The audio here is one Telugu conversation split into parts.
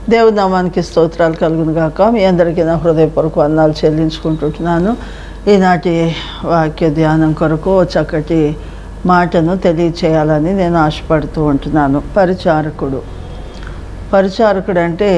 దేవుని నామానికి స్తోత్రాలు కలుగును గాక మీ అందరికీ నా హృదయపూర్వక వందనాలు చెల్లించుకుంటుంటున్నాను ఈనాటి వాక్య ధ్యానం కొరకు ఓ చక్కటి మాటను తెలియచేయాలని నేను ఆశపడుతూ ఉంటున్నాను పరిచారకుడు పరిచారకుడు అంటే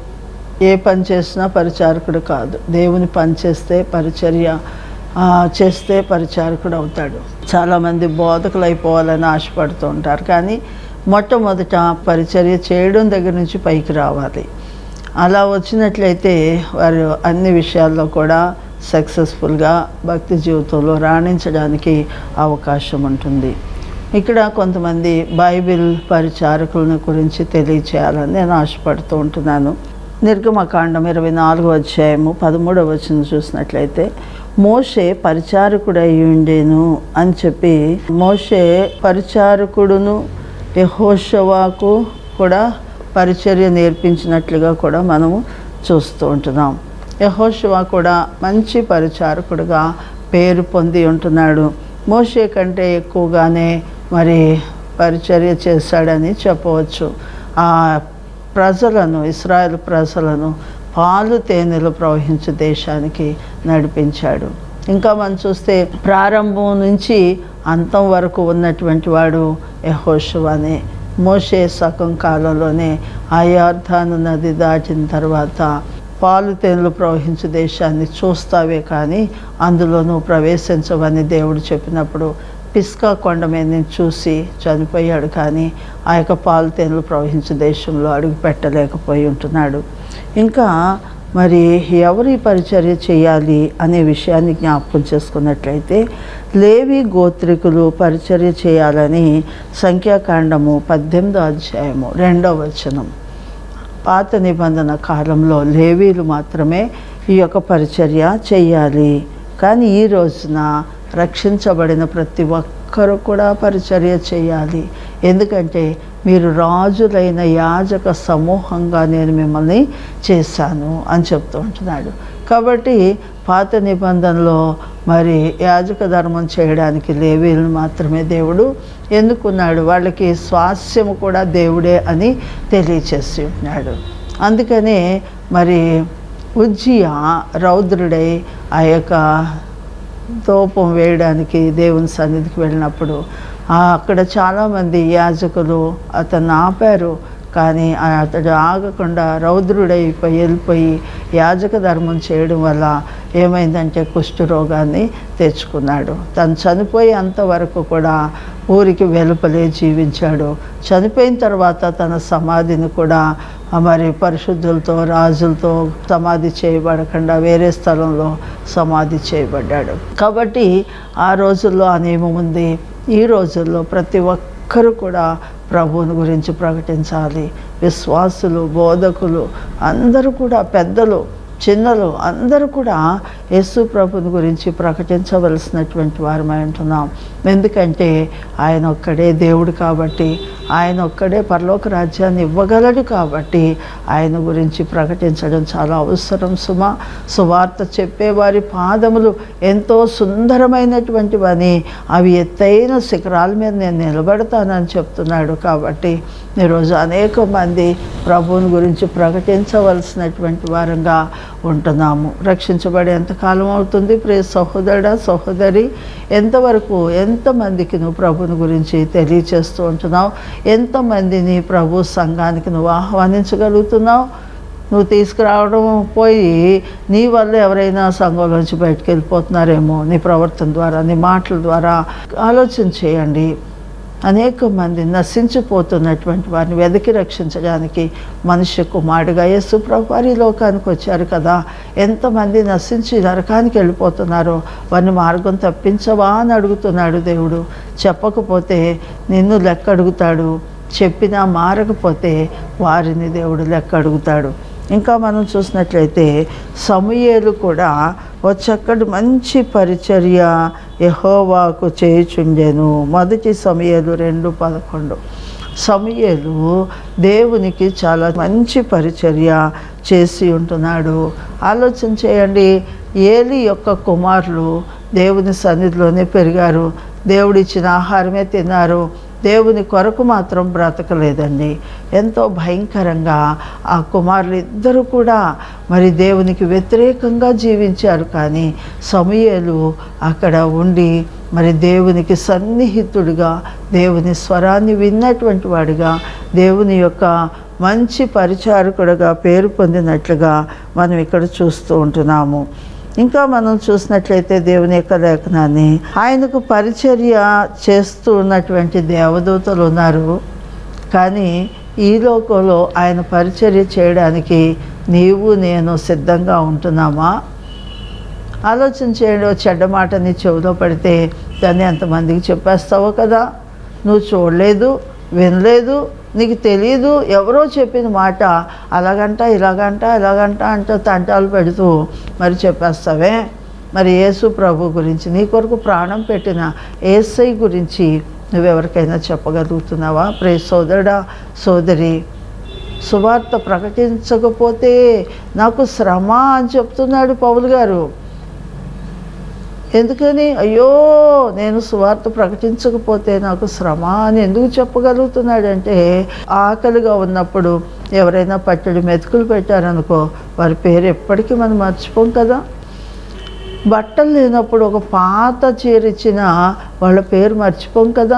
ఏ పని చేసినా పరిచారకుడు కాదు దేవుని పని చేస్తే పరిచర్య ఆ, చేస్తే పరిచారకుడు అవుతాడు చాలామంది బోధకులు అయిపోవాలని ఆశపడుతూ ఉంటారు కానీ మొట్టమొదట పరిచర్య చేయడం దగ్గర నుంచి పైకి రావాలి అలా వచ్చినట్లయితే వారు అన్ని విషయాల్లో కూడా సక్సెస్ఫుల్గా భక్తి జీవితంలో రాణించడానికి అవకాశం ఉంటుంది ఇక్కడ కొంతమంది బైబిల్ పరిచారకులను గురించి తెలియచేయాలని నేను ఆశపడుతూ ఉంటున్నాను నిర్గమకాండం ఇరవై నాలుగో అధ్యాయము పదమూడవ వచ్చిన చూసినట్లయితే మోషే పరిచారకుడై ఉండేను అని చెప్పి మోషే పరిచారకుడును యహోషవాకు కూడా పరిచర్య నేర్పించినట్లుగా కూడా మనము చూస్తూ ఉంటున్నాం యహోషువ కూడా మంచి పరిచారకుడుగా పేరు పొంది ఉంటున్నాడు మోషే కంటే ఎక్కువగానే మరి పరిచర్య చేశాడని చెప్పవచ్చు ఆ ప్రజలను ఇస్రాయేల్ ప్రజలను పాలు తేనెలు ప్రవహించే దేశానికి నడిపించాడు ఇంకా మనం చూస్తే ప్రారంభం నుంచి అంతం వరకు ఉన్నటువంటి వాడు యహోషువానే మోషే సగం కాలంలోనే ఆయార్థాను నది దాటిన తర్వాత పాలు తేనెలు ప్రవహించే దేశాన్ని చూస్తావే కానీ అందులో నువ్వు ప్రవేశించవని దేవుడు చెప్పినప్పుడు పిస్కా కొండ మీద నుంచి చూసి చనిపోయాడు కానీ ఆ యొక్క పాలు తేనెలు ప్రవహించే దేశంలో అడుగు పెట్టలేకపోయి ఉంటున్నాడు ఇంకా మరి ఎవరి పరిచర్య చేయాలి అనే విషయాన్ని జ్ఞాపకం చేసుకున్నట్లయితే లేవి గోత్రికులు పరిచర్య చేయాలని సంఖ్యాకాండము పద్దెనిమిదో అధ్యాయము రెండవ వచనం పాత నిబంధన కాలంలో లేవీలు మాత్రమే ఈ యొక్క పరిచర్య చేయాలి కానీ ఈ రోజున రక్షించబడిన ప్రతి ఒక్కరూ కూడా పరిచర్య చేయాలి ఎందుకంటే మీరు రాజులైన యాజక సమూహంగా నేను మిమ్మల్ని చేశాను అని చెప్తూ ఉంటున్నాడు కాబట్టి పాత నిబంధనలో మరి యాజక ధర్మం చేయడానికి లేవీలను మాత్రమే దేవుడు ఎన్నుకున్నాడు వాళ్ళకి స్వాస్యము కూడా దేవుడే అని తెలియచేసి ఉంటున్నాడు అందుకనే మరి ఉజ్జియా రౌద్రుడై ఆ యొక్క ధూపం వేయడానికి దేవుని సన్నిధికి వెళ్ళినప్పుడు ఆ అక్కడ చాలామంది యాజకులు అతన్ని ఆపారు కానీ ఆ- అతడు ఆగకుండా రౌద్రుడైపోయి వెళ్ళిపోయి యాజక ధర్మం చేయడం వల్ల ఏమైందంటే కుష్ఠరోగాన్ని తెచ్చుకున్నాడు తను చనిపోయే అంతవరకు కూడా ఊరికి వెలుపలే జీవించాడు చనిపోయిన తర్వాత తన సమాధిని కూడా ఆ మరి పరిశుద్ధులతో రాజులతో సమాధి చేయబడకుండా వేరే స్థలంలో సమాధి చేయబడ్డాడు కాబట్టి ఆ రోజుల్లో ఆ నియమం ఉంది ఈ రోజుల్లో ప్రతి ఒక్కరు కూడా ప్రభువుని గురించి ప్రకటించాలి విశ్వాసులు బోధకులు అందరూ కూడా పెద్దలు చిన్నలు అందరూ కూడా యేసు ప్రభుని గురించి ప్రకటించవలసినటువంటి వారమై ఉంటున్నాం ఎందుకంటే ఆయన ఒక్కడే దేవుడు కాబట్టి ఆయన ఒక్కడే పరలోక రాజ్యాన్ని ఇవ్వగలడు కాబట్టి ఆయన గురించి ప్రకటించడం చాలా అవసరం సుమ సువార్త చెప్పేవారి పాదములు ఎంతో సుందరమైనటువంటివని అవి ఎత్తైన శిఖరాల మీద నేను నిలబడతానని చెప్తున్నాడు కాబట్టి ఈరోజు అనేక మంది ప్రభువుని గురించి ప్రకటించవలసినటువంటి వారంగా ఉంటున్నాము రక్షించబడేంత కాలం అవుతుంది ప్రియ సహోదరుడా సహోదరి ఎంతవరకు ఎంతమందికి నువ్వు ప్రభుని గురించి తెలియచేస్తూ ఉంటున్నావు ఎంతమందిని ప్రభు సంఘానికి నువ్వు ఆహ్వానించగలుగుతున్నావు నువ్వు తీసుకురావడం పోయి నీ వల్ల ఎవరైనా సంఘంలోంచి బయటకు వెళ్ళిపోతున్నారేమో నీ ప్రవర్తన ద్వారా నీ మాటల ద్వారా ఆలోచన చేయండి అనేక మంది నశించిపోతున్నటువంటి వారిని వెతికి రక్షించడానికి మనిషి కుమారుడుగా యేసు ప్రభు వారి ఈ లోకానికి వచ్చారు కదా ఎంతమంది నశించి నరకానికి వెళ్ళిపోతున్నారో వారిని మార్గం తప్పించవా అని అడుగుతున్నాడు దేవుడు చెప్పకపోతే నిన్ను లెక్క అడుగుతాడు చెప్పినా మారకపోతే వారిని దేవుడు లెక్క అడుగుతాడు ఇంకా మనం చూసినట్లయితే సమూయేలు కూడా ఓ చక్కటి మంచి పరిచర్య యహోవాకు చేయుచుండెను మొదటి సమయలు రెండు పదకొండు సమయలు దేవునికి చాలా మంచి పరిచర్య చేసి ఉంటున్నాడు ఆలోచన చేయండి ఏలి యొక్క కుమారులు దేవుని సన్నిధిలోనే పెరిగారు దేవుడిచ్చిన ఆహారమే తిన్నారు దేవుని కొరకు మాత్రం బ్రతకలేదండి ఎంతో భయంకరంగా ఆ కుమారులు ఇద్దరు కూడా మరి దేవునికి వ్యతిరేకంగా జీవించారు కానీ సమూయేలు అక్కడ ఉండి మరి దేవునికి సన్నిహితుడిగా దేవుని స్వరాన్ని విన్నటువంటి వాడిగా దేవుని యొక్క మంచి పరిచారకుడుగా పేరు పొందినట్లుగా మనం ఇక్కడ చూస్తూ ఉంటున్నాము ఇంకా మనం చూసినట్లయితే దేవుని యొక్క లేఖనాన్ని ఆయనకు పరిచర్య చేస్తూ ఉన్నటువంటి దేవదూతలు ఉన్నారు కానీ ఈ లోకంలో ఆయన పరిచర్య చేయడానికి నీవు నేను సిద్ధంగా ఉంటున్నామా ఆలోచన చేయండి ఓ చెడ్డ మాట నీ చెవిలో పడితే దాన్ని ఎంతమందికి చెప్పేస్తావో కదా నువ్వు చూడలేదు వినలేదు నీకు తెలియదు ఎవరో చెప్పిన మాట అలాగంట ఇలాగంట ఇలాగంట అంటూ తంటాలు పెడుతూ మరి చెప్పేస్తావే మరి యేసు ప్రభు గురించి నీ కొరకు ప్రాణం పెట్టిన ఏసై గురించి నువ్వెవరికైనా చెప్పగలుగుతున్నావా ప్రే సోదరుడా సోదరి సువార్త ప్రకటించకపోతే నాకు శ్రమ అని చెప్తున్నాడు పౌలు గారు ఎందుకని అయ్యో నేను సువార్త ప్రకటించకపోతే నాకు శ్రమ అని ఎందుకు చెప్పగలుగుతున్నాడంటే ఆకలిగా ఉన్నప్పుడు ఎవరైనా పట్టడి మెతుకులు పెట్టారనుకో వారి పేరు ఎప్పటికీ మనం మర్చిపోం కదా బట్టలు లేనప్పుడు ఒక పాత చీర ఇచ్చిన వాళ్ళ పేరు మర్చిపోం కదా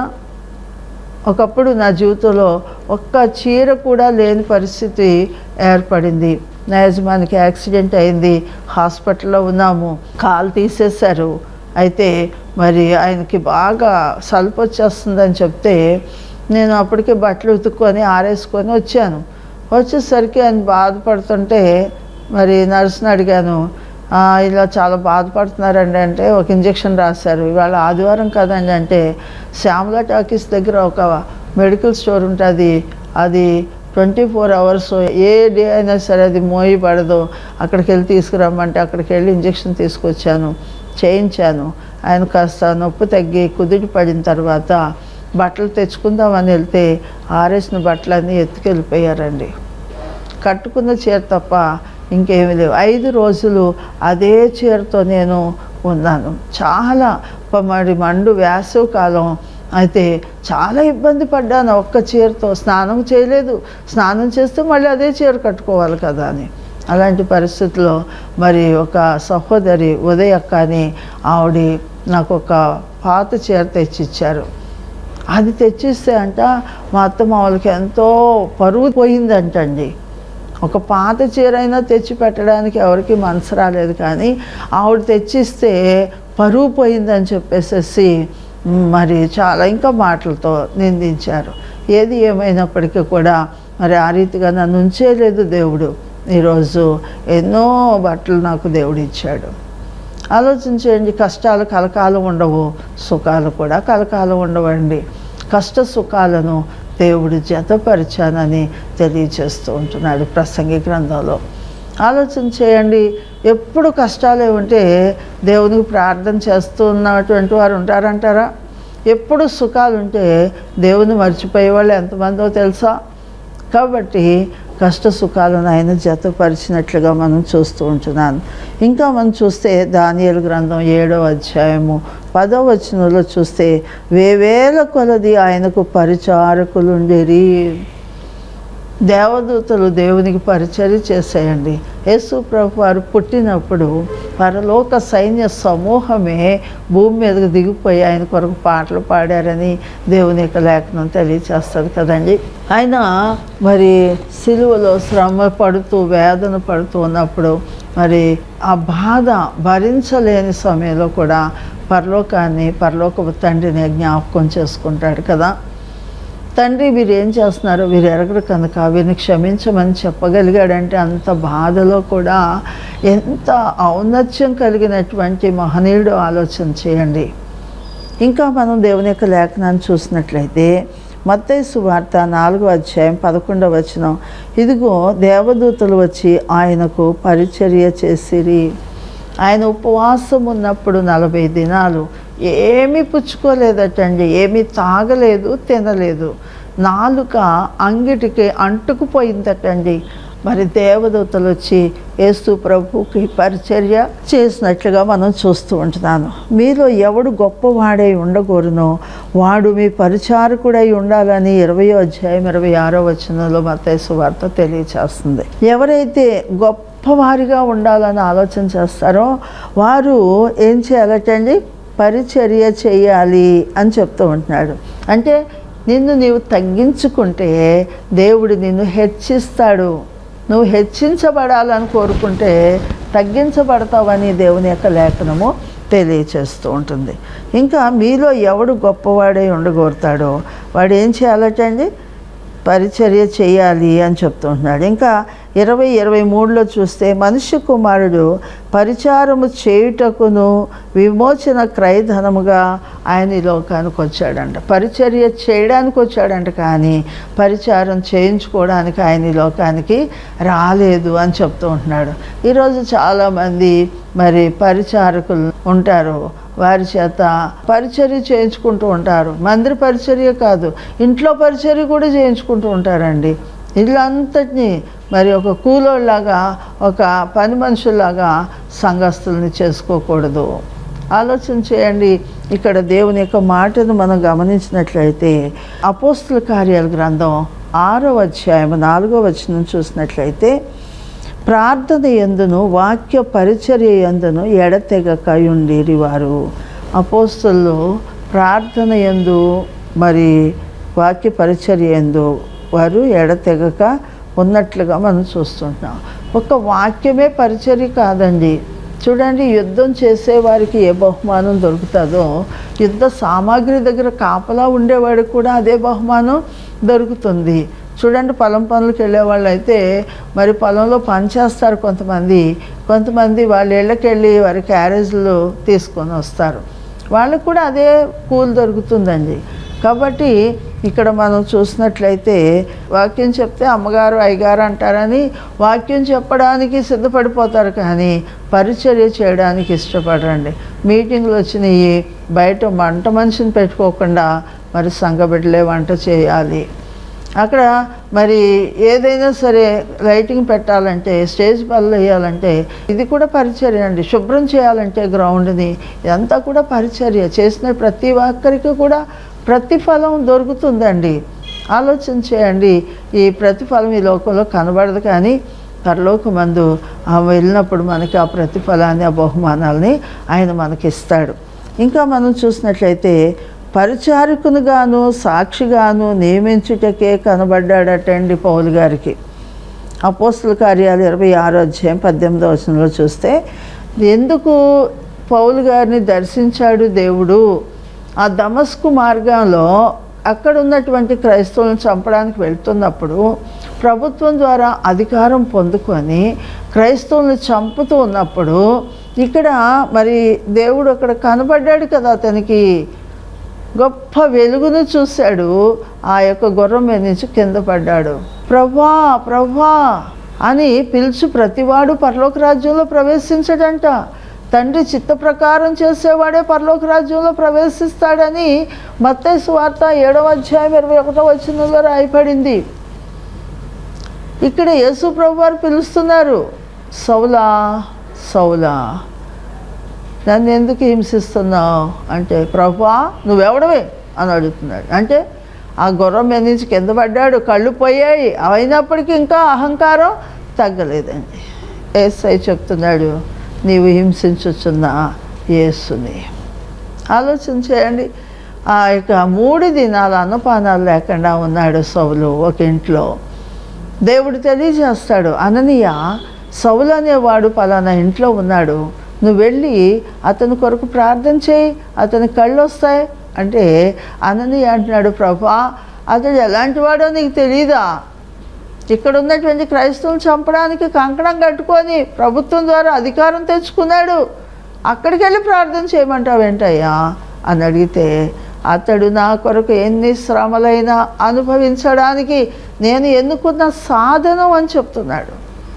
ఒకప్పుడు నా జీవితంలో ఒక్క చీర కూడా లేని పరిస్థితి ఏర్పడింది నా యజమానికి యాక్సిడెంట్ అయింది హాస్పిటల్లో ఉన్నాము కాలు తీసేశారు అయితే మరి ఆయనకి బాగా సలుపు వచ్చేస్తుందని చెప్తే నేను అప్పటికే బట్టలు ఉతుక్కొని ఆరేసుకొని వచ్చాను వచ్చేసరికి ఆయన బాధపడుతుంటే మరి నర్సుని అడిగాను "ఆ, ఇలా చాలా బాధపడుతున్నారండి అంటే ఒక ఇంజెక్షన్ రాశారు ఇవాళ ఆదివారం కదండి అంటే శ్యామల టాకీస్ దగ్గర ఒక మెడికల్ స్టోర్ ఉంటుంది అది twenty four hours a day అయినా సరే అది మోయబడదు అక్కడికి వెళ్ళి తీసుకురమ్మంటే అక్కడికి వెళ్ళి ఇంజెక్షన్ తీసుకొచ్చాను చేయించాను ఆయన కాస్త నొప్పి తగ్గి కుదిరి పడిన తర్వాత బట్టలు తెచ్చుకుందామని వెళ్తే ఆరేసిన బట్టలన్నీ ఎత్తుకెళ్ళిపోయారండి కట్టుకున్న చీర తప్ప ఇంకేమీ లేవు ఐదు రోజులు అదే చీరతో నేను ఉన్నాను చాలా ప- మరి మండు వేసవి కాలం అయితే చాలా ఇబ్బంది పడ్డాను ఒక్క చీరతో స్నానం చేయలేదు స్నానం చేస్తే మళ్ళీ అదే చీర కట్టుకోవాలి కదా అని అలాంటి పరిస్థితుల్లో మరి ఒక సహోదరి ఉదయక్క అని ఆవిడ నాకు ఒక పాత చీర తెచ్చిచ్చారు అది తెచ్చిస్తే అంట మా అత్త మామూలకి ఎంతో పరువు పోయిందంటండి ఒక పాత చీర అయినా తెచ్చి పెట్టడానికి ఎవరికి మనసు రాలేదు కానీ ఆవిడ తెచ్చిస్తే పరువు పోయిందని చెప్పేసేసి మ్, మరి చాలా ఇంకా మాటలతో నిందించారు ఏది ఏమైనప్పటికీ కూడా మరి ఆ రీతిగా నన్ను ఉంచేయలేదు దేవుడు ఈరోజు ఎన్నో బట్టలు నాకు దేవుడు ఇచ్చాడు ఆలోచించేయండి కష్టాలు కలకాలం ఉండవు సుఖాలు కూడా కలకాలం ఉండవండి కష్ట సుఖాలను దేవుడు జతపరిచానని తెలియచేస్తూ ఉంటున్నాడు ప్రసంగి గ్రంథంలో ఆలోచన చేయండి ఎప్పుడు కష్టాలే ఉంటే దేవునికి ప్రార్థన చేస్తూ ఉన్నటువంటి వారు ఉంటారంటారా ఎప్పుడు సుఖాలు ఉంటే దేవుని మర్చిపోయే వాళ్ళు ఎంతమందో తెలుసా కాబట్టి కష్ట సుఖాలను ఆయన జతపరిచినట్లుగా మనం చూస్తూ ఉంటున్నాను ఇంకా మనం చూస్తే దానియలు గ్రంథం ఏడో అధ్యాయము పదో వచనంలో చూస్తే వేవేల కొలది ఆయనకు పరిచారకులుండేరి దేవదూతలు దేవునికి పరిచర్య చేసేయండి యేసు ప్రభు వారు పుట్టినప్పుడు పరలోక సైన్య సమూహమే భూమి మీదకు దిగిపోయి ఆయన కొరకు పాటలు పాడారని దేవుని యొక్క లేఖనం తెలియచేస్తుంది కదండి ఆయన మరి సిలువలో శ్రమ పడుతూ వేదన పడుతూ ఉన్నప్పుడు మరి ఆ బాధ భరించలేని సమయంలో కూడా పరలోకాన్ని పరలోకపు తండ్రిని జ్ఞాపకం చేసుకుంటాడు కదా తండ్రి వీరు ఏం చేస్తున్నారు వీరు ఎరగరు కనుక వీరిని క్షమించమని చెప్పగలిగాడంటే అంత బాధలో కూడా ఎంత ఔన్నత్యం కలిగినటువంటి మహనీయుడు ఆలోచన చేయండి ఇంకా మనం దేవుని యొక్క లేఖనాన్ని చూసినట్లయితే మత్తయి సువార్త నాలుగో అధ్యాయం పదకొండవ వచనం ఇదిగో దేవదూతలు వచ్చి ఆయనకు పరిచర్య చేసిరి ఆయన ఉపవాసం ఉన్నప్పుడు నలభై దినాలు ఏమీ పుచ్చుకోలేదటండి ఏమీ తాగలేదు తినలేదు నాలుక అంగిటికి అంటుకుపోయిందటండి మరి దేవదూతలు వచ్చి యేసు ప్రభుకి పరిచర్య చేసినట్లుగా మనం చూస్తూ ఉంటున్నాను మీలో ఎవడు గొప్పవాడై ఉండకూడనో వాడు మీ పరిచారకుడై ఉండాలని ఇరవయో అధ్యాయం ఇరవై ఆరో వచనంలో మతేసు వార్త తెలియచేస్తుంది ఎవరైతే గొప్పవారిగా ఉండాలని ఆలోచన చేస్తారో వారు ఏం చేయాలటండి పరిచర్య చేయాలి అని చెప్తూ ఉంటున్నాడు అంటే నిన్ను నీవు తగ్గించుకుంటే దేవుడు నిన్ను హెచ్చిస్తాడు నువ్వు హెచ్చించబడాలని కోరుకుంటే తగ్గించబడతావని దేవుని యొక్క లేఖనము తెలియచేస్తూ ఉంటుంది ఇంకా మీలో ఎవడు గొప్పవాడై ఉండగోరుతాడో వాడు ఏం చేయాలటండి పరిచర్య చేయాలి అని చెప్తుంటున్నాడు ఇంకా ఇరవై ఇరవై మూడులో చూస్తే మనుష్య కుమారుడు పరిచారము చేయుటకును విమోచన క్రయధనముగా ఆయన ఈ లోకానికి వచ్చాడంట పరిచర్య చేయడానికి వచ్చాడంట కానీ పరిచారం చేయించుకోవడానికి ఆయన ఈ లోకానికి రాలేదు అని చెప్తూ ఉంటున్నాడు ఈరోజు చాలామంది మరి పరిచారకులు ఉంటారు వారి చేత పరిచర్య చేయించుకుంటూ ఉంటారు మందిర పరిచర్య కాదు ఇంట్లో పరిచర్య కూడా చేయించుకుంటూ ఉంటారండి ఇల్లంతటినీ మరి ఒక కూలోళ్ళలాగా ఒక పని మనుషుల్లాగా సంఘస్థుల్ని చేసుకోకూడదు ఆలోచన చేయండి ఇక్కడ దేవుని యొక్క మాటను మనం గమనించినట్లయితే అపోస్తుల కార్యాల గ్రంథం ఆరో అధ్యాయం నాలుగో వచనం చూసినట్లయితే ప్రార్థన ఎందును వాక్య పరిచర్య ఎందును ఎడతెగక ఉండేరి వారు అపోస్తులు ప్రార్థన ఎందు మరి వాక్య పరిచర్య ఎందు వారు ఎడతెగక ఉన్నట్లుగా మనం చూస్తుంటున్నాం ఒక వాక్యమే పరిచర్య కాదండి చూడండి యుద్ధం చేసే వారికి ఏ బహుమానం దొరుకుతుందో యుద్ధ సామాగ్రి దగ్గర కాపలా ఉండేవాడికి కూడా అదే బహుమానం దొరుకుతుంది చూడండి పొలం పనులకు వెళ్ళే వాళ్ళు అయితే మరి పొలంలో పని చేస్తారు కొంతమంది కొంతమంది వాళ్ళ ఇళ్ళకి వెళ్ళి వారి క్యారేజ్లు తీసుకొని వస్తారు వాళ్ళకు కూడా అదే కూలి దొరుకుతుందండి కాబట్టి ఇక్కడ మనం చూసినట్లయితే వాక్యం చెప్తే అమ్మగారు అయ్యగారు అంటారని వాక్యం చెప్పడానికి సిద్ధపడిపోతారు కానీ పరిచర్య చేయడానికి ఇష్టపడరండి మీటింగ్లు వచ్చినాయి బయట వంట మనిషిని పెట్టుకోకుండా మరి సంఘబిడ్డలే వంట చేయాలి అక్కడ మరి ఏదైనా సరే లైటింగ్ పెట్టాలంటే స్టేజ్ పనులు వేయాలంటే ఇది కూడా పరిచర్య అండి శుభ్రం చేయాలంటే గ్రౌండ్ని ఇదంతా కూడా పరిచర్య చేసిన ప్రతి ఒక్కరికి కూడా ప్రతిఫలం దొరుకుతుందండి ఆలోచన చేయండి ఈ ప్రతిఫలం ఈ లోకంలో కనబడదు కానీ పరలోకమందు ఆ వెళ్ళినప్పుడు మనకి ఆ ప్రతిఫలాన్ని ఆ బహుమానాలని ఆయన మనకి ఇస్తాడు ఇంకా మనం చూసినట్లయితే పరిచారకునిగాను సాక్షిగాను నియమించుటకే కనబడ్డాడటండి పౌలు గారికి అపోస్తుల కార్యాలు ఇరవై ఆరో అధ్యాయం పద్దెనిమిదో వచనంలో చూస్తే ఎందుకు పౌలు గారిని దర్శించాడు దేవుడు ఆ దమస్కు మార్గంలో అక్కడ ఉన్నటువంటి క్రైస్తవులను చంపడానికి వెళ్తున్నప్పుడు ప్రభుత్వం ద్వారా అధికారం పొందుకొని క్రైస్తవులను చంపుతూ ఉన్నప్పుడు ఇక్కడ మరి దేవుడు అక్కడ కనబడ్డాడు కదా అతనికి గొప్ప వెలుగును చూశాడు ఆ యొక్క గుర్రం మీద నుంచి కింద పడ్డాడు ప్రభా ప్రభా అని పిలుచు ప్రతివాడు పరలోక రాజ్యంలో ప్రవేశించడంట తండ్రి చిత్త ప్రకారం చేసేవాడే పరలోక రాజ్యంలో ప్రవేశిస్తాడని మత్తయి వార్త ఏడవ అధ్యాయం ఇరవై ఒకటో వచనంలో రాయబడింది ఇక్కడ యేసు ప్రభు వారు పిలుస్తున్నారు సౌలా సౌలా నన్ను ఎందుకు హింసిస్తున్నావు అంటే ప్రభా నువ్వెవడవే అని అడుగుతున్నాడు అంటే ఆ గుర్రం మీద నుంచి కింద పడ్డాడు కళ్ళు పోయాయి అయినప్పటికీ ఇంకా అహంకారం తగ్గలేదండి ఏసై చెప్తున్నాడు నీవు హింసించుచున్న యేసుని ఆలోచన చేయండి ఆ యొక్క మూడు దినాల అన్నపానాలు లేకుండా ఉన్నాడు సౌలు ఒక ఇంట్లో దేవుడు తెలియజేస్తాడు అననీయ సౌలు అనేవాడు పలానా ఇంట్లో ఉన్నాడు నువ్వు వెళ్ళి అతని కొరకు ప్రార్థన చేయి అతని కళ్ళు వస్తాయి అంటే అననీయ అంటున్నాడు ప్రభా అతడు ఎలాంటి వాడో నీకు తెలియదా ఇక్కడ ఉన్నటువంటి క్రైస్తవులు చంపడానికి కంకణం కట్టుకొని ప్రభుత్వం ద్వారా అధికారం తెచ్చుకున్నాడు అక్కడికి వెళ్ళి ప్రార్థన చేయమంటావేంటయ్యా అని అడిగితే అతడు నా కొరకు ఎన్ని శ్రమలైనా అనుభవించడానికి నేను ఎన్నుకున్న సాధనం అని చెప్తున్నాడు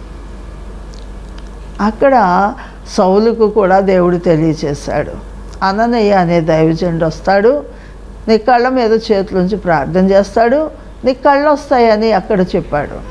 అక్కడ సౌలుకు కూడా దేవుడు తెలియచేశాడు అననయ్య అనే దైవజనుడు వస్తాడు నీ కళ్ళ మీద చేతులుంచి ప్రార్థన చేస్తాడు నీ కళ్ళు వస్తాయని అక్కడ చెప్పాడు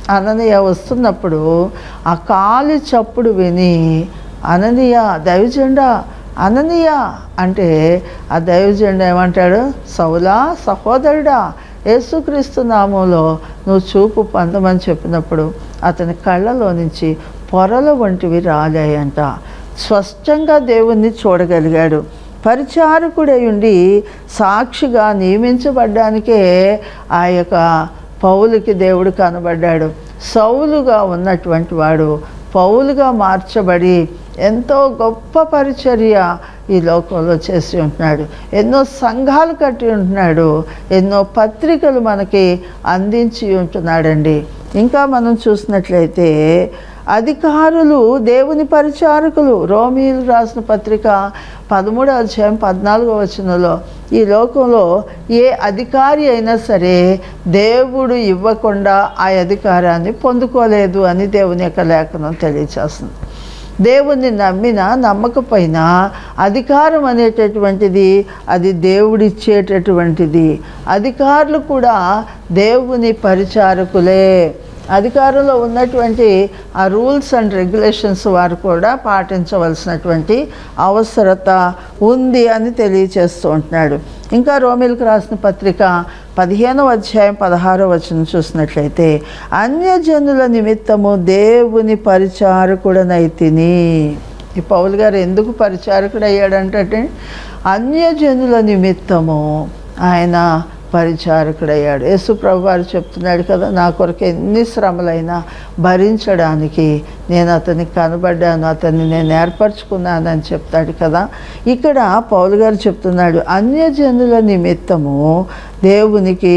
అననీయ వస్తున్నప్పుడు ఆ కాలి చప్పుడు విని అననీయ దైవజెండా అననీయ అంటే ఆ దైవజెండా ఏమంటాడు సౌలా సహోదరుడా యేసుక్రీస్తు నామంలో నువ్వు చూపు పొందమని చెప్పినప్పుడు అతని కళ్ళలో నుంచి పొరల వంటివి రాలాయంట స్పష్టంగా దేవుణ్ణి చూడగలిగాడు పరిచారకుడై ఉండి సాక్షిగా నియమించబడ్డానికే ఆ యొక్క పౌలుకి దేవుడు కనబడ్డాడు సౌలుగా ఉన్నటువంటి వాడు పౌలుగా మార్చబడి ఎంతో గొప్ప పరిచర్య ఈ లోకంలో చేసి ఉంటున్నాడు ఎన్నో సంఘాలు కట్టి ఉంటున్నాడు ఎన్నో పత్రికలు మనకి అందించి ఉంటున్నాడండి ఇంకా మనం చూసినట్లయితే అధికారులు దేవుని పరిచారకులు రోమీలు రాసిన పత్రిక పదమూడో అధ్యాయం పద్నాలుగో వచనంలో ఈ లోకంలో ఏ అధికారి అయినా సరే దేవుడు ఇవ్వకుండా ఆ అధికారాన్ని పొందుకోలేదు అని దేవుని యొక్క లేఖనం తెలియచేస్తుంది దేవుణ్ణి నమ్మిన నమ్మకపోయినా అధికారం అనేటటువంటిది అది దేవుడిచ్చేటటువంటిది అధికారులు కూడా దేవుని పరిచారకులే అధికారంలో ఉన్నటువంటి ఆ రూల్స్ అండ్ రెగ్యులేషన్స్ వారు కూడా పాటించవలసినటువంటి అవసరత ఉంది అని తెలియచేస్తూ ఉంటున్నాడు ఇంకా రోమిల్కి రాసిన పత్రిక పదిహేనవ అధ్యాయం పదహారో వచనం చూసినట్లయితే అన్యజనుల నిమిత్తము దేవుని పరిచారకుడనైతిని ఈ పౌలు గారు ఎందుకు పరిచారకుడు అయ్యాడంటే అన్యజనుల నిమిత్తము ఆయన పరిచారకుడయ్యాడు యేసు ప్రభు వారు చెప్తున్నాడు కదా నా కొరకు ఎన్ని శ్రమలైనా భరించడానికి నేను అతనికి కనబడ్డాను అతన్ని నేను ఏర్పరచుకున్నానని చెప్తాడు కదా ఇక్కడ పౌలు గారు చెప్తున్నాడు అన్యజనుల నిమిత్తము దేవునికి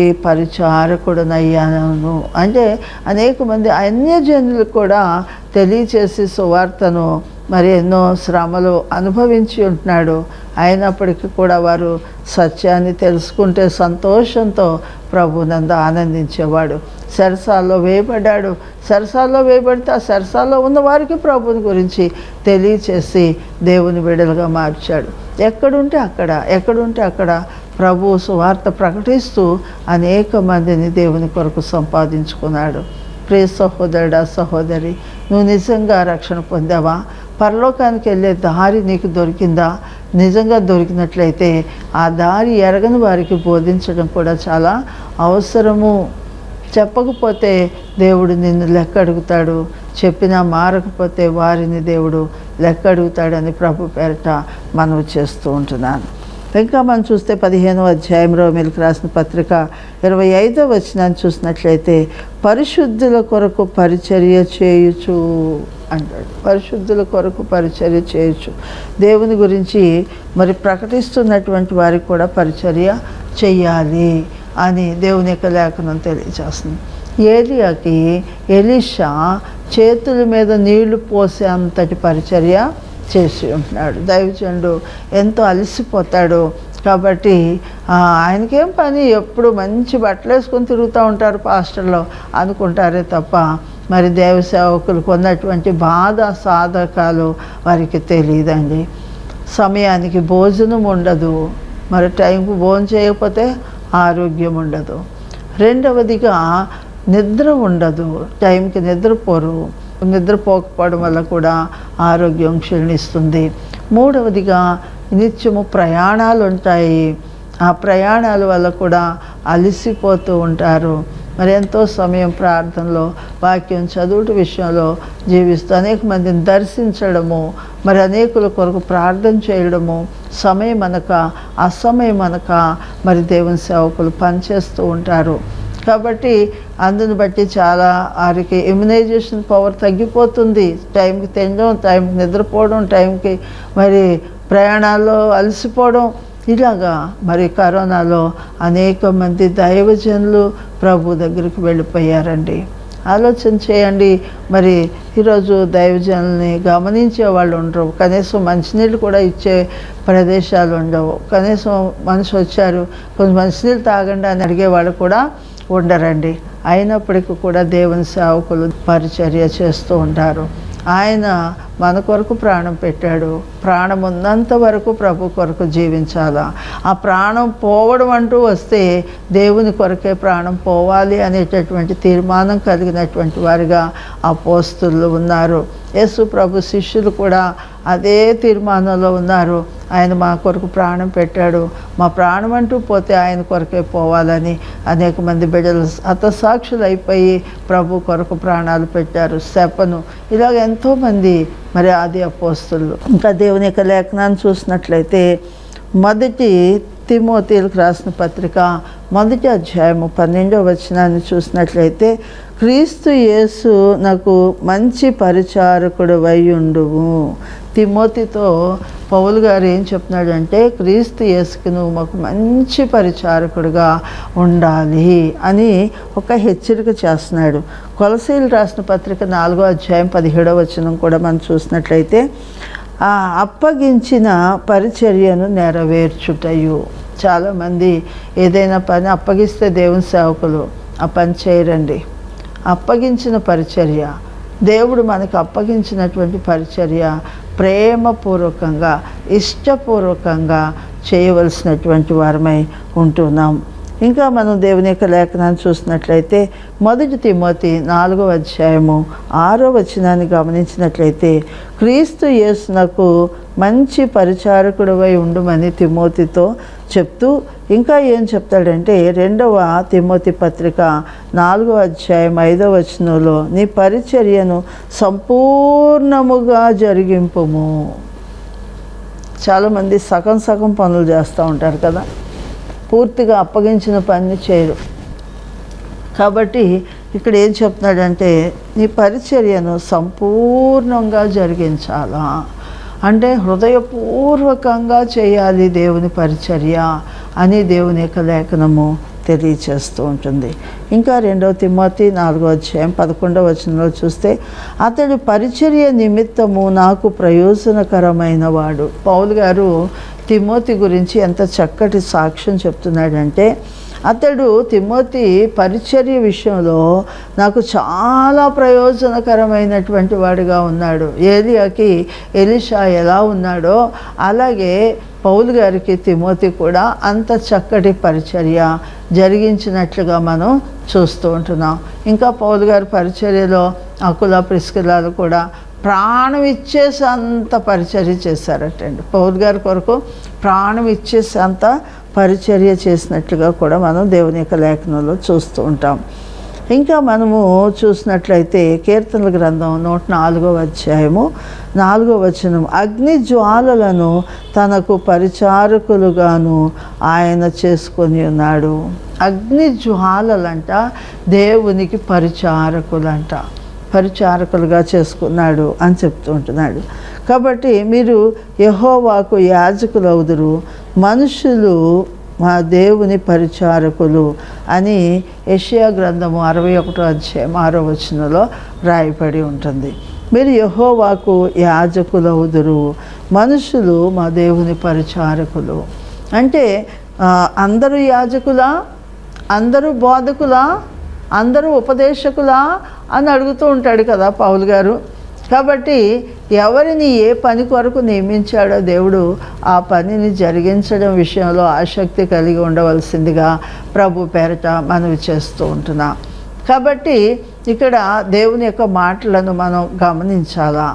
పరిచారకుడనయ్యాను అంటే అనేక మంది అన్యజనులు కూడా తెలియచేసి సువార్తను మరి ఎన్నో శ్రమలు అనుభవించి ఉంటున్నాడు అయినప్పటికీ కూడా వారు సత్యాన్ని తెలుసుకుంటే సంతోషంతో ప్రభునందు ఆనందించేవాడు సరసాల్లో వేయబడ్డాడు సరసాల్లో వేయబడితే ఆ సరసాల్లో ఉన్న వారికి ప్రభుని గురించి తెలియచేసి దేవుని బిడలుగా మార్చాడు ఎక్కడుంటే అక్కడ ఎక్కడుంటే అక్కడ ప్రభు సువార్త ప్రకటిస్తూ అనేక మందిని దేవుని కొరకు సంపాదించుకున్నాడు ప్రియ సహోదరుడా సహోదరి నువ్వు నిజంగా రక్షణ పొందావా పరలోకానికి వెళ్ళే దారి నీకు దొరికిందా నిజంగా దొరికినట్లయితే ఆ దారి ఎరగని వారికి బోధించడం కూడా చాలా అవసరము చెప్పకపోతే దేవుడు నిన్ను లెక్క అడుగుతాడు చెప్పినా మారకపోతే వారిని దేవుడు లెక్క అడుగుతాడని ప్రభు పేరట మనవి చేస్తూ ఉంటున్నాను ఇంకా మనం చూస్తే పదిహేనవ అధ్యాయంలో మీకు రాసిన పత్రిక ఇరవై ఐదో వచనాన్ని చూసినట్లయితే పరిశుద్ధుల కొరకు పరిచర్య చేయుచు అంటాడు పరిశుద్ధుల కొరకు పరిచర్య చేయొచ్చు దేవుని గురించి మరి ప్రకటిస్తున్నటువంటి వారికి కూడా పరిచర్య చెయ్యాలి అని దేవుని యొక్క లేఖనం తెలియజేస్తుంది ఏలియాకి ఎలీషా చేతుల మీద నీళ్లు పోసే అంతటి పరిచర్య చేసి ఉంటున్నాడు దైవజనుడు ఎంతో అలసిపోతాడు కాబట్టి ఆ, ఆయనకేం పని ఎప్పుడు మంచి బట్టలు వేసుకొని తిరుగుతూ ఉంటారు పాస్టర్లో అనుకుంటారే తప్ప మరి దేవ సేవకులకు ఉన్నటువంటి బాధ సాధకాలు వారికి తెలియదండి సమయానికి భోజనం ఉండదు మరి టైంకు భోజనం చేయకపోతే ఆరోగ్యం ఉండదు రెండవదిగా నిద్ర ఉండదు టైంకి నిద్రపోరు నిద్రపోకపోవడం వల్ల కూడా ఆరోగ్యం క్షీణిస్తుంది మూడవదిగా నిత్యము ప్రయాణాలు ఉంటాయి ఆ ప్రయాణాల వల్ల కూడా అలసిపోతూ ఉంటారు మరి ఎంతో సమయం ప్రార్థనలో వాక్యం చదువుట విషయంలో జీవిస్తూ అనేక మందిని దర్శించడము మరి అనేకుల కొరకు ప్రార్థన చేయడము సమయం అనక అసమయం అనక మరి దేవుని సేవకులు పనిచేస్తూ ఉంటారు కాబట్టి అందుని బట్టి చాలా వారికి ఇమ్యునైజేషన్ పవర్ తగ్గిపోతుంది టైంకి తినడం టైంకి నిద్రపోవడం టైంకి మరి ప్రయాణాల్లో అలసిపోవడం ఇలాగా మరి కరోనాలో అనేక మంది దైవజనులు ప్రభు దగ్గరికి వెళ్ళిపోయారండి ఆలోచన చేయండి మరి ఈరోజు దైవజనుల్ని గమనించే వాళ్ళు ఉండరు కనీసం మంచినీళ్ళు కూడా ఇచ్చే ప్రదేశాలు ఉండవు కనీసం మనిషి వచ్చారు కొంచెం మంచినీళ్ళు తాగండి అని అడిగేవాళ్ళు కూడా ఉండరండి అయినప్పటికీ కూడా దేవుని సేవకులు పరిచర్య చేస్తూ ఉంటారు ఆయన మన కొరకు ప్రాణం పెట్టాడు ప్రాణం ఉన్నంత వరకు ప్రభు కొరకు జీవించాలా ఆ ప్రాణం పోవడం అంటూ వస్తే దేవుని కొరకే ప్రాణం పోవాలి అనేటటువంటి తీర్మానం కలిగినటువంటి వారిగా ఆ పోస్తులు ఉన్నారు యేసు ప్రభు శిష్యులు కూడా అదే తీర్మానంలో ఉన్నారు ఆయన మా కొరకు ప్రాణం పెట్టాడు మా ప్రాణం అంటూ పోతే ఆయన కొరకే పోవాలని అనేక మంది బిడ్డలు హతసాక్షులు అయిపోయి ప్రభు కొరకు ప్రాణాలు పెట్టారు శపను ఇలాగ ఎంతోమంది మరి ఆది అపోస్తులు ఇంకా దేవుని యొక్క లేఖనాన్ని చూసినట్లయితే మొదటి తిమోతీలకు రాసిన పత్రిక మొదటి అధ్యాయము పన్నెండవ వచనాన్ని చూసినట్లయితే క్రీస్తు యేసు నాకు మంచి పరిచారకుడు ఉండువు తిమోతితో పౌలు గారు ఏం చెప్తున్నాడంటే క్రీస్తు యేసుకి నువ్వు మాకు మంచి పరిచారకుడుగా ఉండాలి అని ఒక హెచ్చరిక చేస్తున్నాడు కొలసీలు రాసిన పత్రిక నాలుగో అధ్యాయం పదిహేడవ వచనం కూడా మనం చూసినట్లయితే ఆ అప్పగించిన పరిచర్యను నెరవేర్చుటయు చాలామంది ఏదైనా పని అప్పగిస్తే దేవుని సేవకులు ఆ పని చేయరండి అప్పగించిన పరిచర్య దేవుడు మనకు అప్పగించినటువంటి పరిచర్య ప్రేమపూర్వకంగా ఇష్టపూర్వకంగా చేయవలసినటువంటి వారమై ఉంటున్నాం ఇంకా మనం దేవుని యొక్క లేఖనాన్ని చూసినట్లయితే మొదటి తిమోతి నాలుగో అధ్యాయము ఆరో వచనాన్ని గమనించినట్లయితే క్రీస్తు యేసునకు మంచి పరిచారకుడివై ఉండుమని తిమోతితో చెప్తూ ఇంకా ఏం చెప్తాడంటే రెండవ తిమోతి పత్రిక నాలుగో అధ్యాయం ఐదో వచనంలో నీ పరిచర్యను సంపూర్ణముగా జరిగింపుము చాలామంది సగం సగం పనులు చేస్తూ ఉంటారు కదా పూర్తిగా అప్పగించిన పని చేయరు కాబట్టి ఇక్కడ ఏం చెప్తున్నాడంటే నీ పరిచర్యను సంపూర్ణంగా జరిగించాలా అంటే హృదయపూర్వకంగా చేయాలి దేవుని పరిచర్య అని దేవుని యొక్క లేఖనము తెలియచేస్తూ ఉంటుంది ఇంకా రెండవ తిమ్మతి నాలుగో అధ్యాయం పదకొండవ వచనంలో చూస్తే అతడు పరిచర్య నిమిత్తము నాకు ప్రయోజనకరమైన వాడు పౌలు గారు తిమోతి గురించి ఎంత చక్కటి సాక్ష్యం చెప్తున్నాడంటే అతడు తిమోతి పరిచర్య విషయంలో నాకు చాలా ప్రయోజనకరమైనటువంటి వాడిగా ఉన్నాడు ఏలియాకి ఎలిషా ఎలా ఉన్నాడో అలాగే పౌలు గారికి తిమోతి కూడా అంత చక్కటి పరిచర్య జరిగించినట్లుగా మనం చూస్తూ ఉంటున్నాం ఇంకా పౌలు గారి పరిచర్యలో అకుల ప్రిస్కిలాలు కూడా ప్రాణం ఇచ్చేసి అంత పరిచర్య చేశారటండి పౌల్ గారి కొరకు ప్రాణం ఇచ్చేసి అంత పరిచర్య చేసినట్లుగా కూడా మనం దేవుని యొక్క లేఖనంలో చూస్తూ ఉంటాం ఇంకా మనము చూసినట్లయితే కీర్తనల గ్రంథం నూట నాలుగో అధ్యాయము నాలుగో వచనం అగ్ని జ్వాలలను తనకు పరిచారకులుగాను ఆయన చేసుకొని ఉన్నాడు అగ్ని జ్వాలలంట దేవునికి పరిచారకులంట పరిచారకులుగా చేసుకున్నాడు అని చెప్తూ ఉంటున్నాడు కాబట్టి మీరు యహోవాకు యాజకులవుదురు మనుషులు మా దేవుని పరిచారకులు అని యషియా గ్రంథము అరవై ఒకటో అధ్యాయం ఆరో వచనంలో రాయబడి ఉంటుంది మీరు యహోవాకు యాజకులవుదురు మనుషులు మా దేవుని పరిచారకులు అంటే ఆ, అందరూ యాజకులా అందరూ బోధకులా అందరూ ఉపదేశకులా అని అడుగుతూ ఉంటాడు కదా పౌలు గారు కాబట్టి ఎవరిని ఏ పని కొరకు నియమించాడో దేవుడు ఆ పనిని జరిగించడం విషయంలో ఆసక్తి కలిగి ఉండవలసిందిగా ప్రభు పేరట మనవి చేస్తూ ఉంటున్నాం కాబట్టి ఇక్కడ దేవుని యొక్క మాటలను మనం గమనించాలా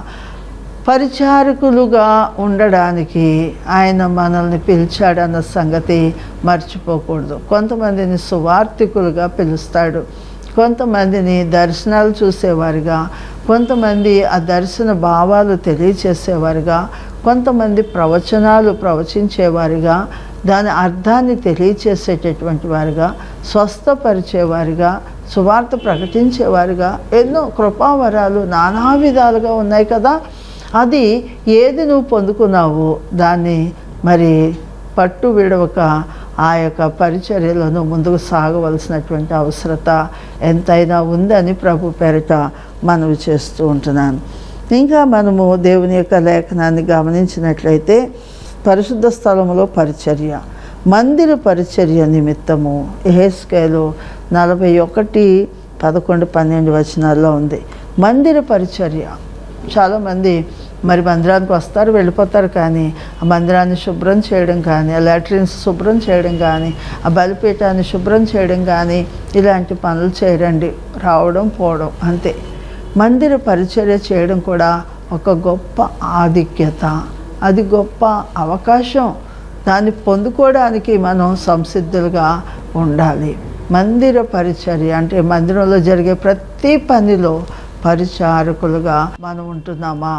పరిచారకులుగా ఉండడానికి ఆయన మనల్ని పిలిచాడన్న సంగతి మర్చిపోకూడదు కొంతమందిని సువార్థికులుగా పిలుస్తాడు కొంతమందిని దర్శనాలు చూసేవారుగా కొంతమంది ఆ దర్శన భావాలు తెలియచేసేవారుగా కొంతమంది ప్రవచనాలు ప్రవచించేవారుగా దాని అర్థాన్ని తెలియచేసేటటువంటి వారుగా స్వస్థపరిచేవారుగా సువార్త ప్రకటించేవారుగా ఎన్నో కృపావరాలు నానా విధాలుగా ఉన్నాయి కదా అది ఏది నువ్వు పొందుకున్నావో దాన్ని మరి పట్టు విడవక ఆ యొక్క పరిచర్యలను ముందుకు సాగవలసినటువంటి అవసరత ఎంతైనా ఉందని ప్రభు పేరిట మనవి చేస్తూ ఉంటున్నాను ఇంకా మనము దేవుని యొక్క లేఖనాన్ని గమనించినట్లయితే పరిశుద్ధ స్థలములో పరిచర్య మందిర పరిచర్య నిమిత్తము ఎహెస్కేలు నలభై ఒకటి పదకొండు పన్నెండు వచనాల్లో ఉంది మందిర పరిచర్య చాలామంది మరి మందిరానికి వస్తారు వెళ్ళిపోతారు కానీ ఆ మందిరాన్ని శుభ్రం చేయడం కానీ ఆ లాట్రిన్స్ శుభ్రం చేయడం కానీ ఆ బలిపీఠాన్ని శుభ్రం చేయడం కానీ ఇలాంటి పనులు చేయరండి రావడం పోవడం అంతే మందిర పరిచర్య చేయడం కూడా ఒక గొప్ప ఆధిక్యత అది గొప్ప అవకాశం దాన్ని పొందుకోవడానికి మనం సంసిద్ధులుగా ఉండాలి మందిర పరిచర్య అంటే మందిరంలో జరిగే ప్రతి పనిలో పరిచారకులుగా మనం ఉంటున్నామా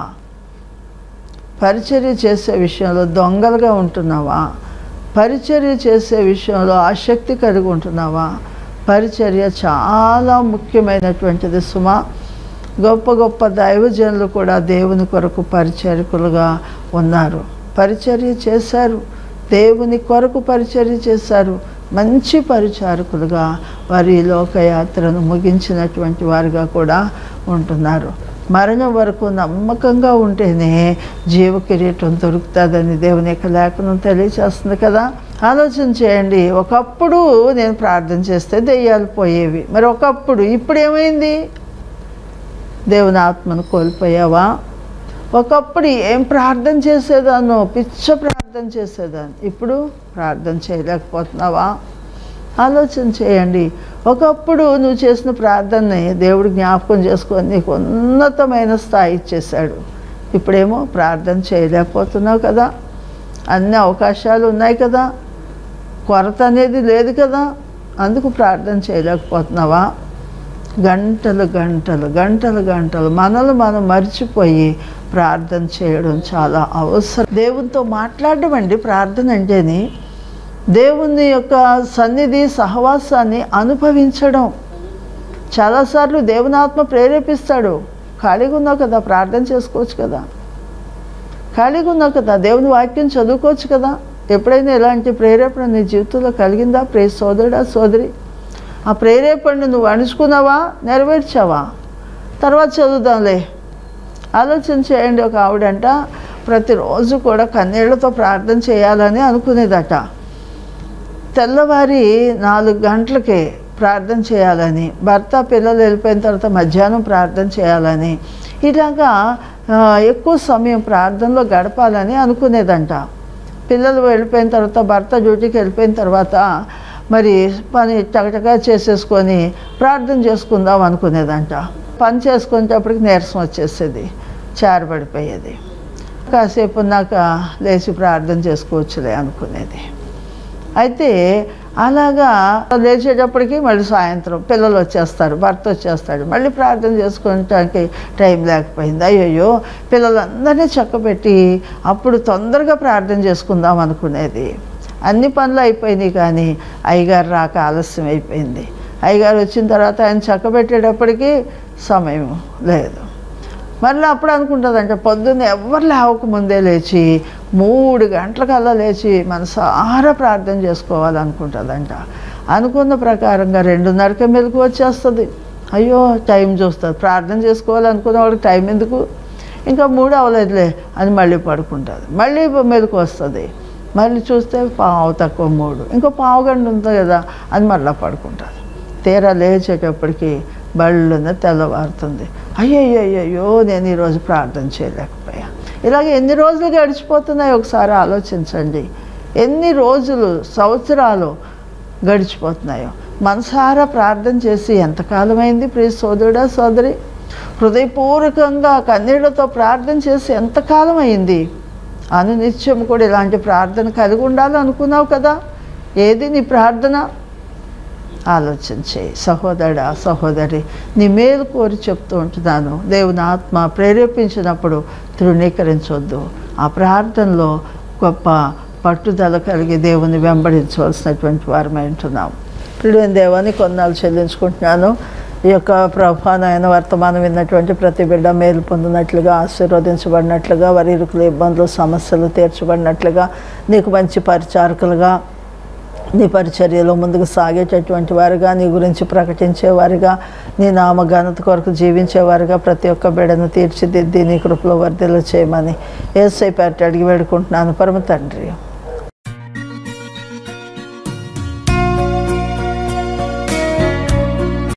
పరిచర్య చేసే విషయంలో దొంగలుగా ఉంటున్నావా పరిచర్య చేసే విషయంలో ఆసక్తి కలిగి ఉంటున్నావా పరిచర్య చాలా ముఖ్యమైనటువంటిది సుమా గొప్ప గొప్ప దైవజనులు కూడా దేవుని కొరకు పరిచారకులుగా ఉన్నారు పరిచర్య చేశారు దేవుని కొరకు పరిచర్య చేశారు మంచి పరిచారకులుగా వారి ఈ లోకయాత్రను ముగించినటువంటి వారుగా కూడా ఉంటున్నారు మరణం వరకు నమ్మకంగా ఉంటేనే జీవ కిరీటం దొరుకుతుందని దేవుని యొక్క లేఖనం తెలియచేస్తుంది కదా ఆలోచన చేయండి ఒకప్పుడు నేను ప్రార్థన చేస్తే దెయ్యాలు పోయేవి మరి ఒకప్పుడు ఇప్పుడు ఏమైంది దేవుని ఆత్మను కోల్పోయావా ఒకప్పుడు ఏం ప్రార్థన చేసేదాన్నో పిచ్చ ప్రార్థన చేసేదాన్ని ఇప్పుడు ప్రార్థన చేయలేకపోతున్నావా ఆలోచన చేయండి ఒకప్పుడు నువ్వు చేసిన ప్రార్థనని దేవుడు జ్ఞాపకం చేసుకొని నీకు ఉన్నతమైన స్థాయి ఇచ్చేశాడు ఇప్పుడేమో ప్రార్థన చేయలేకపోతున్నావు కదా అన్ని అవకాశాలు ఉన్నాయి కదా కొరత అనేది లేదు కదా అందుకు ప్రార్థన చేయలేకపోతున్నావా గంటలు గంటలు గంటలు గంటలు మనల్ని మనం మర్చిపోయి ప్రార్థన చేయడం చాలా అవసరం దేవునితో మాట్లాడడం అండి ప్రార్థన అంటేని దేవుని యొక్క సన్నిధి సహవాసాన్ని అనుభవించడం చాలాసార్లు దేవుని ఆత్మ ప్రేరేపిస్తాడు ఖాళీగా ఉన్నావు కదా ప్రార్థన చేసుకోవచ్చు కదా ఖాళీగా ఉన్నావు కదా దేవుని వాక్యం చదువుకోవచ్చు కదా ఎప్పుడైనా ఇలాంటి ప్రేరేపణ నీ జీవితంలో కలిగిందా ప్రే సోదరుడా సోదరి ఆ ప్రేరేపణను నువ్వు అణుచుకున్నావా నెరవేర్చావా తర్వాత చదువుదాంలే ఆలోచన చేయండి ఒక ఆవిడంట ప్రతిరోజు కూడా కన్నీళ్లతో ప్రార్థన చేయాలని అనుకునేదట తెల్లవారి నాలుగు గంటలకే ప్రార్థన చేయాలని భర్త పిల్లలు వెళ్ళిపోయిన తర్వాత మధ్యాహ్నం ప్రార్థన చేయాలని ఇలాగా ఆ, ఎక్కువ సమయం ప్రార్థనలో గడపాలని అనుకునేదంట పిల్లలు వెళ్ళిపోయిన తర్వాత భర్త డ్యూటీకి వెళ్ళిపోయిన తర్వాత మరి పని చకచకా చేసేసుకొని ప్రార్థన చేసుకుందాం అనుకునేదంట పని చేసుకునేటప్పటికి నీరసం వచ్చేసేది చారబడిపోయేది కాసేపు ఉన్నాక లేచి ప్రార్థన చేసుకోవచ్చులే అనుకునేది అయితే అలాగా లేచేటప్పటికి మళ్ళీ సాయంత్రం పిల్లలు వచ్చేస్తారు భర్త వచ్చేస్తాడు మళ్ళీ ప్రార్థన చేసుకోవడానికి టైం లేకపోయింది అయ్యయ్యో పిల్లలందరినీ చక్కబెట్టి అప్పుడు తొందరగా ప్రార్థన చేసుకుందాం అనుకునేది అన్ని పనులు అయిపోయినాయి కానీ అయ్యగారు రాక ఆలస్యం అయిపోయింది అయ్యగారు వచ్చిన తర్వాత ఆయన చక్కబెట్టేటప్పటికి సమయం లేదు మళ్ళీ అప్పుడు అనుకుంటుందంట పొద్దున్న ఎవరు లేవక ముందే లేచి మూడు గంటలకల్లా లేచి మనసారా ప్రార్థన చేసుకోవాలనుకుంటుందంట అనుకున్న ప్రకారంగా రెండున్నరకే మెలకు వచ్చేస్తుంది అయ్యో టైం చూస్తుంది ప్రార్థన చేసుకోవాలనుకున్న వాడికి టైం ఎందుకు ఇంకా మూడు అవ్వలేదులే అని మళ్ళీ పడుకుంటుంది మళ్ళీ మెలకు వస్తుంది మళ్ళీ చూస్తే పావు తక్కువ మూడు ఇంకో పావు గంట ఉంటుంది కదా అది మళ్ళీ పడుకుంటుంది తీరా లేచేటప్పటికి బళ్ళున తెల్లవారుతుంది అయ్యయ్యో నేను ఈరోజు ప్రార్థన చేయలేకపోయా ఇలాగ ఎన్ని రోజులు గడిచిపోతున్నాయి ఒకసారి ఆలోచించండి ఎన్ని రోజులు సంవత్సరాలు గడిచిపోతున్నాయో మనసారా ప్రార్థన చేసి ఎంతకాలమైంది ప్రియ సోదరుడా సోదరి హృదయపూర్వకంగా కన్నీళ్లతో ప్రార్థన చేసి ఎంతకాలం అయింది అనునిత్యం కూడా ఇలాంటి ప్రార్థన కలిగి ఉండాలి అనుకున్నావు కదా ఏది నీ ప్రార్థన ఆలోచన చేయి సహోదరుడా సహోదరి నీ మేలు కోరి చెప్తూ ఉంటున్నాను దేవుని ఆత్మ ప్రేరేపించినప్పుడు తృణీకరించవద్దు ఆ ప్రార్థనలో గొప్ప పట్టుదల కలిగి దేవుని వెంబడించవలసినటువంటి వారమై ఉంటున్నాం ఇప్పుడు దేవాన్ని కొన్నాళ్ళు చెల్లించుకుంటున్నాను ఈ యొక్క ప్రభానమైన వర్తమానం విన్నటువంటి ప్రతి బిడ్డ మేలు పొందినట్లుగా ఆశీర్వదించబడినట్లుగా వారి ఇరుకులు ఇబ్బందులు సమస్యలు తీర్చబడినట్లుగా నీకు మంచి పరిచారకులుగా నీ పరిచర్యలో ముందుకు సాగేటటువంటి వారుగా నీ గురించి ప్రకటించేవారుగా నీ నామ ఘనత కొరకు జీవించేవారుగా ప్రతి ఒక్క బిడను తీర్చిదిద్ది నీ కృపలో వర్ధిల్ల చేయమని ఏసై పేట అడిగి వేడుకుంటున్నాను పరమ తండ్రి